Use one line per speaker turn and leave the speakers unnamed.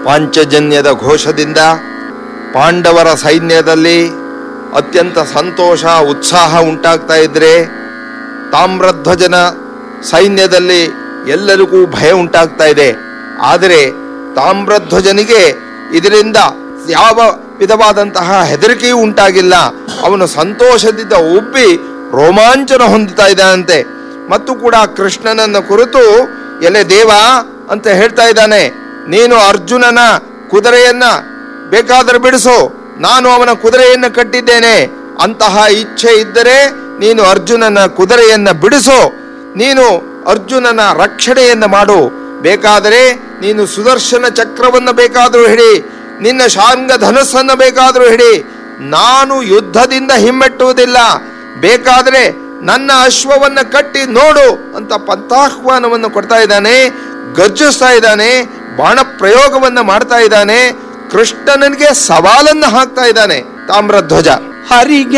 ಪಾಂಚಜನ್ಯದ ಘೋಷದಿಂದ ಪಾಂಡವರ ಸೈನ್ಯದಲ್ಲಿ ಅತ್ಯಂತ ಸಂತೋಷ ಉತ್ಸಾಹ ಉಂಟಾಗ್ತಾ ಇದ್ರೆ ತಾಮ್ರಧ್ವಜನ ಸೈನ್ಯದಲ್ಲಿ ಎಲ್ಲರಿಗೂ ಭಯ ಉಂಟಾಗ್ತಾ ಇದೆ ಆದರೆ ತಾಮ್ರಧ್ವಜನಿಗೆ ಇದರಿಂದ ಯಾವ ವಿಧವಾದಂತಹ ಹೆದರಿಕೆಯೂ ಉಂಟಾಗಿಲ್ಲ ಅವನು ಸಂತೋಷದಿಂದ ಉಬ್ಬಿ ರೋಮಾಂಚನ ಹೊಂದುತ್ತಾ ಇದ್ದಾನಂತೆ ಮತ್ತು ಕೂಡ ಕೃಷ್ಣನನ್ನ ಕುರಿತು ಎಲೆ ದೇವ ಅಂತ ಹೇಳ್ತಾ ಇದ್ದಾನೆ ನೀನು ಅರ್ಜುನನ ಕುದುರೆಯನ್ನ ಬೇಕಾದರೆ ಬಿಡಿಸು ನಾನು ಅವನ ಕುದುರೆಯನ್ನು ಕಟ್ಟಿದ್ದೇನೆ ಅಂತಹ ಇಚ್ಛೆ ಇದ್ದರೆ ನೀನು ಅರ್ಜುನನ ಕುದುರೆಯನ್ನ ಬಿಡಿಸು ನೀನು ಅರ್ಜುನನ ರಕ್ಷಣೆಯನ್ನ ಮಾಡು ಬೇಕಾದರೆ ನೀನು ಸುದರ್ಶನ ಚಕ್ರವನ್ನ ಬೇಕಾದರೂ ಹಿಡಿ ನಿನ್ನ ಶಾಂಗ ಧನಸ್ಸನ್ನ ಬೇಕಾದರೂ ಹಿಡಿ ನಾನು ಯುದ್ಧದಿಂದ ಹಿಮ್ಮೆಟ್ಟುವುದಿಲ್ಲ ಬೇಕಾದರೆ ನನ್ನ ಅಶ್ವವನ್ನ ಕಟ್ಟಿ ನೋಡು ಅಂತ ಪಂಥಾಹ್ವಾನವನ್ನು ಕೊಡ್ತಾ ಇದ್ದಾನೆ ಗರ್ಜಿಸ್ತಾ ಇದ್ದಾನೆ ಬಾಣ ಪ್ರಯೋಗವನ್ನ ಮಾಡ್ತಾ ಇದ್ದಾನೆ ಕೃಷ್ಣನಿಗೆ ಸವಾಲನ್ನ ಹಾಕ್ತಾ ಇದ್ದಾನೆ ತಾಮ್ರಧ್ವಜ
ಹರಿಗೆ